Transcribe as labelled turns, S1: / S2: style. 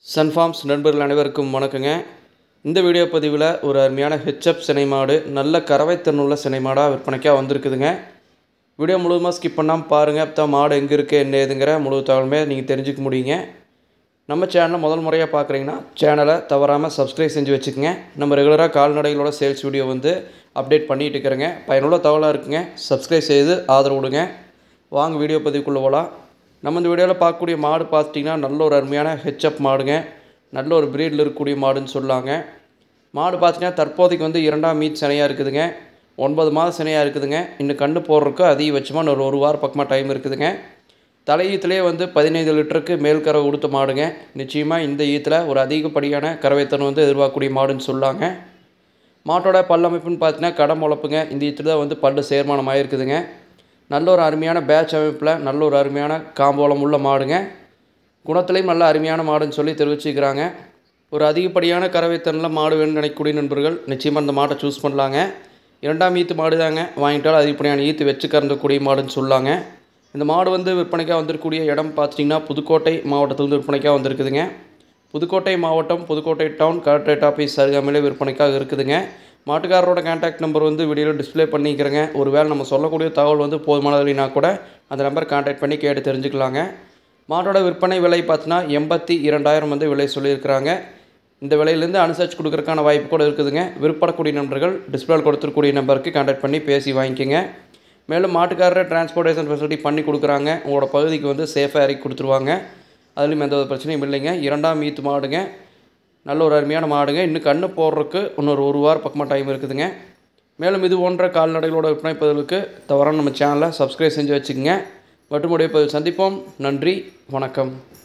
S1: Sun Farms நண்பர்கள் அனைவருக்கும் வணக்கங்க இந்த வீடியோ பதிவில் ஒரு அருமையான ஹெச்எப் சினை மாடு நல்ல கறவைத்தன்னுள்ள சினை மாடாக விற்பனைக்காக வந்திருக்குதுங்க வீடியோ முழுவதுமாக ஸ்கிப் பண்ணாமல் பாருங்கள் அப்போ மாடு எங்கே இருக்குது என்ன ஏதுங்கிற முழு தகவலுமே நீங்கள் தெரிஞ்சுக்க முடியுங்க நம்ம சேனலை முதல் முறையாக பார்க்குறீங்கன்னா சேனலை தவறாமல் சப்ஸ்கிரைப் செஞ்சு வச்சுக்கோங்க நம்ம ரெகுலராக கால்நடைகளோட சேல்ஸ் வீடியோ வந்து அப்டேட் பண்ணிகிட்டு இருக்கிறேங்க பயனுள்ள தகவலாக இருக்குங்க சப்ஸ்கிரைப் செய்து ஆதரவு கொடுங்க வாங்க வீடியோ பதிவுக்குள்ளே போகலாம் நம்ம இந்த வீடியோவில் பார்க்கக்கூடிய மாடு பார்த்துட்டிங்கன்னா நல்ல ஒரு அருமையான ஹெச்எப் மாடுங்க நல்ல ஒரு பிரீடில் இருக்கக்கூடிய மாடுன்னு சொல்லாங்க மாடு பார்த்தீங்கன்னா தற்போதைக்கு வந்து இரண்டாம் மீட் சினையாக இருக்குதுங்க ஒன்பது மாதம் சினையாக இருக்குதுங்க இன்னும் கண்ணு போடுறதுக்கு அதிகபட்சமாக ஒரு ஒரு வாரம் பக்கமாக டைம் இருக்குதுங்க தலை ஈத்துலேயே வந்து பதினைந்து லிட்டருக்கு மேல் கறவை கொடுத்த மாடுங்க நிச்சயமாக இந்த ஈத்தில் ஒரு அதிகப்படியான கறவைத்தனம் வந்து எதிர்பார்க்கக்கூடிய மாடுன்னு சொல்லாங்க மாட்டோட பல்லமைப்புன்னு பார்த்தீங்கன்னா கடை முளப்புங்க இந்த ஈத்தில் தான் வந்து பல்லு சேர்மானம் ஆகிருக்குதுங்க நல்ல ஒரு அருமையான பேட்ச் அமைப்பில் நல்ல ஒரு அருமையான காம்போலம் உள்ள மாடுங்க குணத்துலேயும் நல்ல அருமையான மாடுன்னு சொல்லி தெரிவிச்சுக்கிறாங்க ஒரு அதிகப்படியான கறவைத்தனில் மாடு வேணும்னு நினைக்கக்கூடிய நண்பர்கள் நிச்சயமாக இந்த மாட்டை சூஸ் பண்ணலாங்க இரண்டாம் ஈத்து மாடு தாங்க வாங்கிட்டாலும் அதிகப்படியான ஈத்து வச்சு கறந்தக்கூடிய மாடுன்னு சொல்லாங்க இந்த மாடு வந்து விற்பனைக்காக வந்திருக்கக்கூடிய இடம் பார்த்துட்டிங்கன்னா புதுக்கோட்டை மாவட்டத்திலிருந்து விற்பனைக்காக வந்திருக்குதுங்க புதுக்கோட்டை மாவட்டம் புதுக்கோட்டை டவுன் கலெக்டரேட் ஆஃபீஸ் அருகாமையிலே விற்பனைக்காக இருக்குதுங்க மாட்டுக்காரரோட கான்டாக்ட் நம்பர் வந்து வீடியோவில் டிஸ்ப்ளே பண்ணிக்கிறேங்க ஒருவேளை நம்ம சொல்லக்கூடிய தகவல் வந்து போதுமானதுனா கூட அந்த நம்பர் கான்டாக்ட் பண்ணி கேட்டு தெரிஞ்சுக்கலாங்க மாட்டோட விற்பனை விலை பார்த்தீங்கன்னா எண்பத்தி இரண்டாயிரம் வந்து விலை சொல்லியிருக்கிறாங்க இந்த விலையிலேருந்து அனுசரித்து கொடுக்குறக்கான வாய்ப்பு கூட இருக்குதுங்க விருப்பப்படக்கூடிய நண்பர்கள் டிஸ்பிளேல கொடுத்துருக்கூடிய நம்பருக்கு கான்டாக்ட் பண்ணி பேசி வாங்கிக்கோங்க மேலும் மாட்டுக்காரரை டிரான்ஸ்போர்ட்டேஷன் ஃபெசிலிட்டி பண்ணி கொடுக்குறாங்க உங்களோட பகுதிக்கு வந்து சேஃபாக இறக்கி கொடுத்துருவாங்க அதுலேயும் எந்த ஒரு பிரச்சனையும் இல்லைங்க இரண்டாம் ஈத்து மாடுங்க நல்ல ஒரு அருமையான மாடுங்க இன்னும் கண்ணு போடுறதுக்கு இன்னொரு ஒரு வாரம் பக்கமாக டைம் இருக்குதுங்க மேலும் இது போன்ற கால்நடைகளோட விற்பனை பதிவுக்கு தவறான நம்ம சேனலை சப்ஸ்கிரைப் செஞ்சு வச்சுக்கோங்க மட்டுமுடைய பதிவு சந்திப்போம் நன்றி வணக்கம்